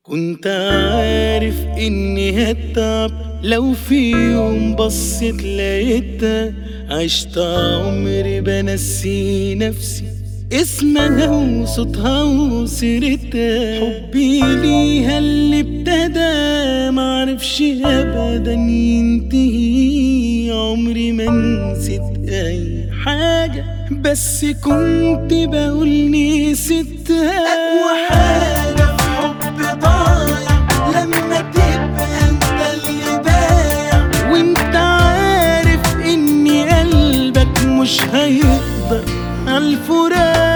كنت عارف اني هتعب لو في يوم بصيت لقيتها عشت عمري بنسي نفسي اسمها وصوتها وسيرتها حبي ليها اللي ابتدى معرفش ابدا ينتهي عمري ما نسيت اي حاجة بس كنت بقول نسيتها أقوى حاجة في حب ضايع لما تبقى انت اللي بايع وانت عارف اني قلبك مش هيقدر عالفراق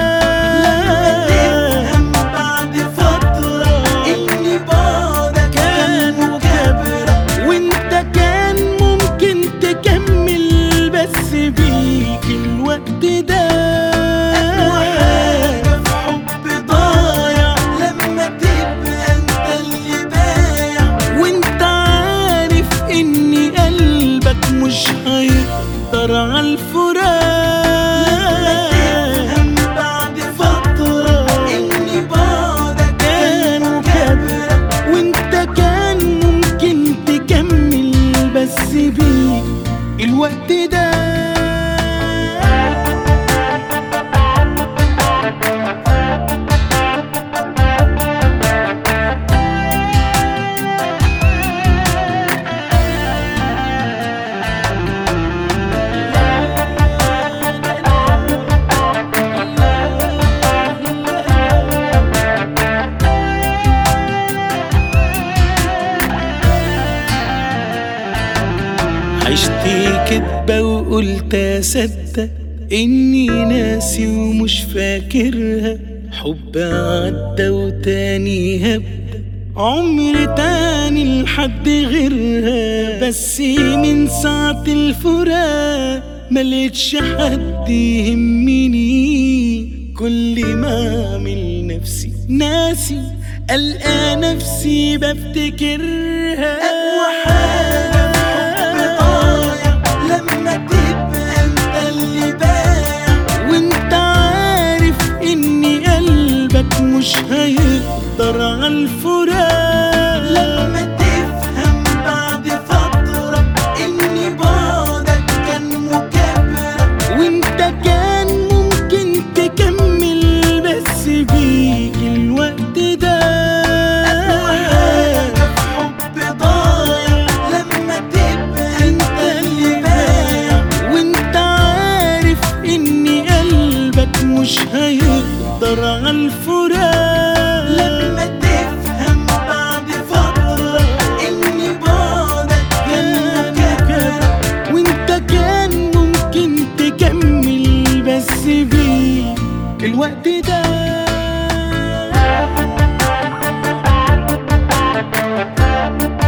تفهم بعد فترة إني بعدك كان مكابرة وانت كان ممكن تكمل بس بيك الوقت ده أقوى حاجة في حب ضايع لما تبقى انت اللي بايع وانت عارف اني قلبك مش هيقدر عالفراق تفهم بعد فترة إني بعدك كان مكابرة وانت كان ممكن تكمل بس بيك الوقت ده عشت كدبة وقلت أصدق إني ناسي ومش فاكرها حب عدى وتاني هبدأ عمر تاني لحد غيرها بس من ساعة الفراق ملقتش حد يهمني كل ما أعمل نفسي ناسي ألقى نفسي بفتكرها أقوى حاجة في حب ضايع لما تبقى انت اللي بايع وانت عارف اني قلبك مش هيقدر عالفراق لما تفهم بعد فترة إني بعدك كان مكابرة وانت كان ممكن تكمل بس بيك الوقت ده أقوى حاجة في حب ضايع لما تبقى انت اللي بايع وانت عارف اني قلبك مش هيقدر عالفراق لما تفهم بعد فترة إني بعدك كان مكابرة وانت كان ممكن تكمل بس بيك الوقت ده